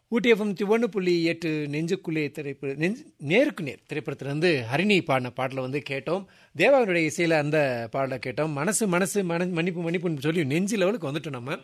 ஊட்டி FM ஒன்று புள்ளி எட்டு நெஞ்சுக்குள்ளே திரைப்பட நெஞ்சு நேருக்கு நேர் திரைப்படத்திலிருந்து ஹரிணி பாடின பாடலை வந்து கேட்டோம் தேவாவுடைய இசையில் அந்த பாடலை கேட்டோம் மனசு மனசு மன மன்னிப்பு மன்னிப்புன்னு சொல்லி நெஞ்சு லெவலுக்கு வந்துட்டோம் நம்ம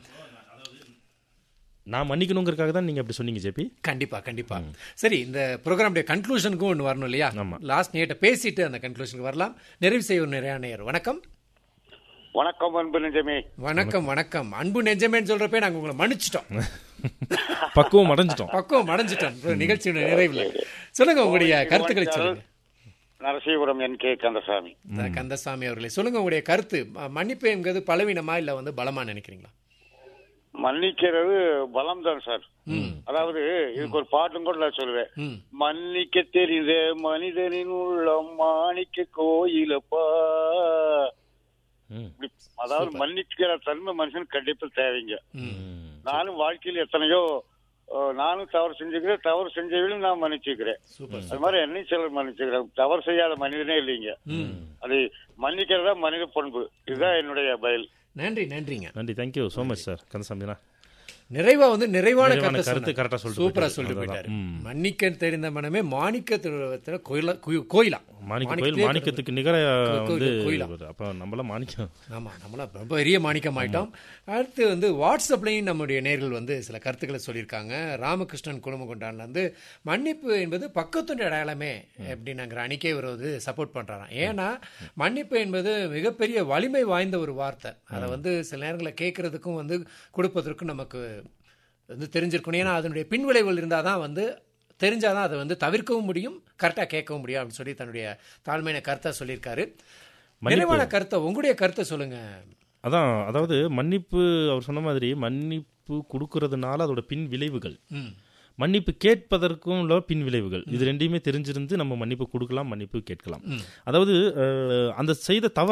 நான் மன்னிக்கணுங்கிறதுக்காக தான் நீங்க அப்படி சொன்னீங்க ஜேபி கண்டிப்பா கண்டிப்பா சரி இந்த ப்ரோக்ராமுடைய கன்க்ளூஷனுக்கும் ஒன்று வரணும் இல்லையா ஆமா. லாஸ்ட் நேட்ட பேசிட்டு அந்த கன்க்ளூஷனுக்கு வரலாம் நிறைவு செய்ய ஒரு நிறைய நேர் வணக்கம் வணக்கம் அன்பு நெஞ்சமே வணக்கம் வணக்கம் அன்பு நெஞ்சமேன்னு சொல்றப்பே நாங்க உங்களை மன்னிச்சிட்டோம் பக்குவம் அடைஞ்சிட்டோம் பக்குவம் அடைஞ்சிட்டோம் ஒரு நிகழ்ச்சியோட நிறைவுல சொல்லுங்க உங்களுடைய கருத்துக்களை சொல்லுங்க நரசீபுரம் என் கே கந்தசாமி இந்த கந்தசாமி அவர்களே சொல்லுங்க உங்களுடைய கருத்து ம- மன்னிப்பு என்கிறது பலவீனமா இல்ல வந்து பலமா நினைக்கிறீங்களா மன்னிக்கிறது பலம் தான் சார் அதாவது இதுக்கு ஒரு பாட்டும் கூட நான் சொல்லுவேன் ம் மன்னிக்க தெரிந்த மனிதனின் உள்ளம் மாணிக்க கோயிலப்பா ம். இப்படி அதாவது மன்னிக்கிற தன்மை மனுஷனுக்கு கண்டிப்பா தேவைங்க ம் நானும் வாழ்க்கையில் எத்தனையோ அஹ், நானும் தவறு செஞ்சுக்கிறேன் தவறு செஞ்சவங்களும் நான் மன்னிச்சுக்கிறேன் சூப்பர் அது மாதிரி என்னையும் சிலர் மன்னிச்சுக்கிறேன் தவறு செய்யாத மனிதனே இல்லைங்க ம் அது மன்னிக்கிறதா மனித பண்பு இதுதான் என்னுடைய பயல் நன்றி நன்றிங்க நன்றி தேங்க்யூ ஸோ மச் சார் கந்தசாமினா நிறைவா வந்து நிறைவான நிறைவான கருத்தை கருத்து சொன்னார். correct ஆ சொல்லிட்டு சூப்பரா போயிட்டாரு. சொல்லிட்டு அவ்வளவுதான். போயிட்டாரு ம். மன்னிக்க தெரிந்த மனமே மாணிக்க திருவத்துல கோயிலா குயு- கோயிலா மாணிக்க கோயில் மாணிக்கத்திலே மாணிக்கத்துக்கு நிகர கோ- வந்து கோயிலா. அப்ப நம்மளாம் மாணிக்கம் ஆமா நம்மள ரொம்ப பெரிய மாணிக்கம் ஆயிட்டோம் அடுத்து வந்து வாட்ஸ்அப்லையும் நம்முடைய நேர்கள் வந்து சில கருத்துக்களை சொல்லியிருக்காங்க ராமகிருஷ்ணன் குடும்பகொண்டான்ல வந்து மன்னிப்பு என்பது பக்கத்துடைய அடையாளமே அப்படின்னாங்கிற அணிக்கே இவர் வந்து சப்போர்ட் பண்றாராம் ஏன்னா மன்னிப்பு என்பது மிகப்பெரிய வலிமை வாய்ந்த ஒரு வார்த்தை அதை வந்து சில நேரங்களில் கேட்கறதுக்கும் வந்து கொடுப்பதற்கும் நமக்கு வந்து தெரிஞ்சிருக்கணும் ஏன்னா அதனுடைய பின்விளைவுகள் இருந்தால் தான் வந்து தெரிஞ்சாதான் அதை வந்து தவிர்க்கவும் முடியும் கரெக்டாக கேட்கவும் முடியும் அப்படின்னு சொல்லி தன்னுடைய தாழ்மையான கருத்தை சொல்லியிருக்காரு நிறைவான கருத்தை உங்களுடைய கருத்தை சொல்லுங்க அதான் அதாவது மன்னிப்பு அவர் சொன்ன மாதிரி மன்னிப்பு கொடுக்கறதுனால அதோட பின் விளைவுகள் ம் மன்னிப்பு கேட்பதற்கும் உள்ள பின் விளைவுகள் இது ரெண்டையுமே தெரிஞ்சிருந்து நம்ம மன்னிப்பு கொடுக்கலாம் மன்னிப்பு கேட்கலாம் அதாவது அஹ், அந்த செய்த தவறு